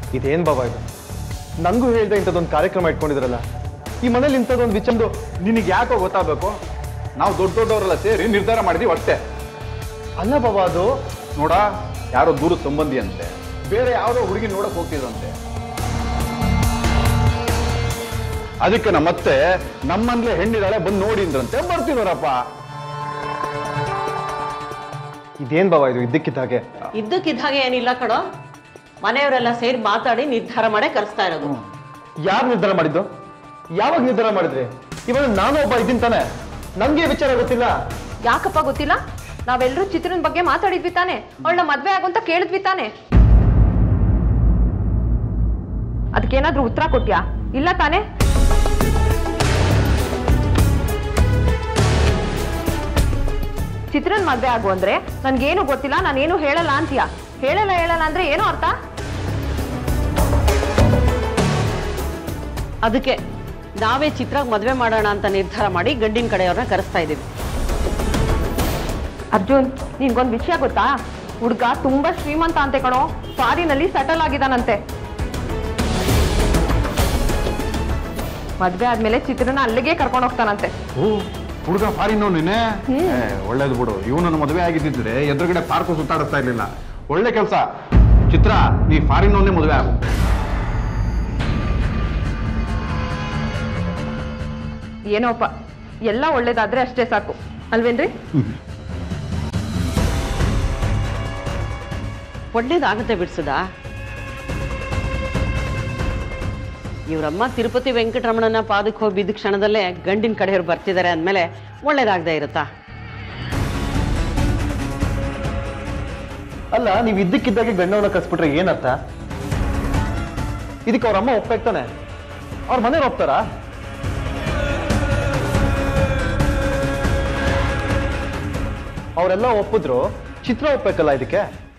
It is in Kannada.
ಇದೇನ್ ಬಾಬಾ ಇದು ನಂಗೂ ಹೇಳ್ದೆ ಇಂಥದ್ದೊಂದು ಕಾರ್ಯಕ್ರಮ ಇಟ್ಕೊಂಡಿದ್ರಲ್ಲ ಈ ಮನೇಲಿ ಇಂಥದ್ದೊಂದು ವಿಚಂದು ನಿನಗೆ ಯಾಕೋ ಗೊತ್ತಾಗಬೇಕು ನಾವು ದೊಡ್ಡ ದೊಡ್ಡವರೆಲ್ಲ ಸೇರಿ ನಿರ್ಧಾರ ಮಾಡಿದೀವಿ ಅಷ್ಟೇ ಅಲ್ಲ ಬಾಬಾ ಅದು ನೋಡ ಯಾರೋ ದೂರದ ಸಂಬಂಧಿ ಅಂತೆ ಬೇರೆ ಯಾವುದೋ ಹುಡುಗಿ ನೋಡಕ್ ಹೋಗ್ತಿದ್ರಂತೆ ಅದಕ್ಕೆ ನಮ್ಮತ್ತೆ ನಮ್ಮನ್ಲೇ ಹೆಣ್ಣಿದಾಳೆ ಬಂದು ನೋಡಿ ಅಂದ್ರಂತೆ ಬರ್ತಿದಾರಪ್ಪ ಇದೇನ್ ಬಾಬಾ ಇದು ಇದ್ದಕ್ಕಿದ್ದ ಹಾಗೆ ಇದ್ದಕ್ಕಿದ್ದ ಹಾಗೆ ಏನಿಲ್ಲ ಕಣೋ ಮನೆಯವರೆಲ್ಲ ಸೇರಿ ಮಾತಾಡಿ ನಿರ್ಧಾರ ಮಾಡೇ ಕರೆಸ್ತಾ ಇರೋದು ಯಾರು ನಿರ್ಧಾರ ಮಾಡಿದ್ದು ಯಾವಾಗ ನಿರ್ಧಾರ ಮಾಡಿದ್ರಿ ಇವಾಗ ನಾನು ಒಬ್ಬ ಇದ್ದೀನಿ ತಾನೆ ನಂಗೆ ಈ ವಿಚಾರ ಗೊತ್ತಿಲ್ಲ ಯಾಕಪ್ಪ ಗೊತ್ತಿಲ್ಲ ನಾವೆಲ್ಲರೂ ಚಿತ್ರನ ಬಗ್ಗೆ ಮಾತಾಡಿದ್ವಿ ತಾನೆ ಅವಳನ್ನ ಮದ್ವೆ ಆಗು ಅಂತ ಕೇಳಿದ್ವಿ ತಾನೆ ಅದಕ್ಕೇನಾದ್ರೂ ಉತ್ತರ ಕೊಟ್ಯಾ ಇಲ್ಲ ತಾನೆ ಚಿತ್ರನ್ ಮದ್ವೆ ಆಗು ಅಂದ್ರೆ ನನ್ಗೇನು ಗೊತ್ತಿಲ್ಲ ನಾನೇನು ಹೇಳಲ್ಲ ಅಂತೀಯ ಹೇಳಲ್ಲ ಹೇಳಲ್ಲ ಅಂದ್ರೆ ಏನು ಅರ್ಥ ಅದಕ್ಕೆ ನಾವೇ ಚಿತ್ರಾಗ್ ಮದ್ವೆ ಮಾಡೋಣ ಅಂತ ನಿರ್ಧಾರ ಮಾಡಿ ಗಂಡಿನ ಕಡೆಯವ್ರನ್ನ ಕರೆಸ್ತಾ ಇದೀವಿ ಅರ್ಜುನ್ ನಿನ್ಗೊಂದ್ ವಿಷಯ ಗೊತ್ತಾ ಹುಡ್ಗ ತುಂಬಾ ಶ್ರೀಮಂತ ಅಂತೆ ಕಣೋ ಫಾರಿನಲ್ಲಿ ಸೆಟಲ್ ಆಗಿದಾನಂತೆ ಮದ್ವೆ ಆದ್ಮೇಲೆ ಚಿತ್ರನ ಅಲ್ಲಿಗೆ ಕರ್ಕೊಂಡು ಹೋಗ್ತಾನಂತೆ ಓ ಹುಡುಗ ಫಾರಿನ್ ನಿನ್ನೆ ಒಳ್ಳೇದು ಬಿಡು ಇವನನ್ನು ಮದುವೆ ಆಗಿದ್ದಿದ್ರೆ ಎದುರುಗಡೆ ಪಾರ್ಕು ಸುತ್ತಾಡಿಸ್ತಾ ಇರ್ಲಿಲ್ಲ ಒಳ್ಳೆ ಕೆಲಸ ಚಿತ್ರ ನೀ ಫಾರಿನ್ ಮದುವೆ ಆಗು ಏನೋಪ್ಪ ಎಲ್ಲ ಒಳ್ಳೇದಾದ್ರೆ ಅಷ್ಟೇ ಸಾಕು ಅಲ್ವೇನ್ರಿ ಒಳ್ಳೇದಾಗುತ್ತೆ ಬಿಡ್ಸದ ಇವರಮ್ಮ ತಿರುಪತಿ ವೆಂಕಟರಮಣನ ಪಾದಕ್ಕೆ ಹೋಗಿ ಬಿದ್ದ ಕ್ಷಣದಲ್ಲೇ ಗಂಡಿನ ಕಡೆಯವ್ರು ಬರ್ತಿದ್ದಾರೆ ಅಂದಮೇಲೆ ಒಳ್ಳೇದಾಗದೆ ಇರುತ್ತಾ ಅಲ್ಲ ನೀವು ಇದ್ದಕ್ಕಿದ್ದಾಗೆ ಗಂಡವನ್ನ ಕರ್ಸ್ಬಿಟ್ರೆ ಏನರ್ಥ ಇದಕ್ಕೆ ಅವ್ರ ಅಮ್ಮ ಒಪ್ಪಾಗ್ತಾನೆ ಅವ್ರ ಮನೆಯವ್ರು ಒಪ್ತಾರಾ ಅವರೆಲ್ಲ ಒಪ್ಪಿದ್ರು ಚಿತ್ರ ಒಪ್ಬೇಕಲ್ಲ ಇದಕ್ಕೆ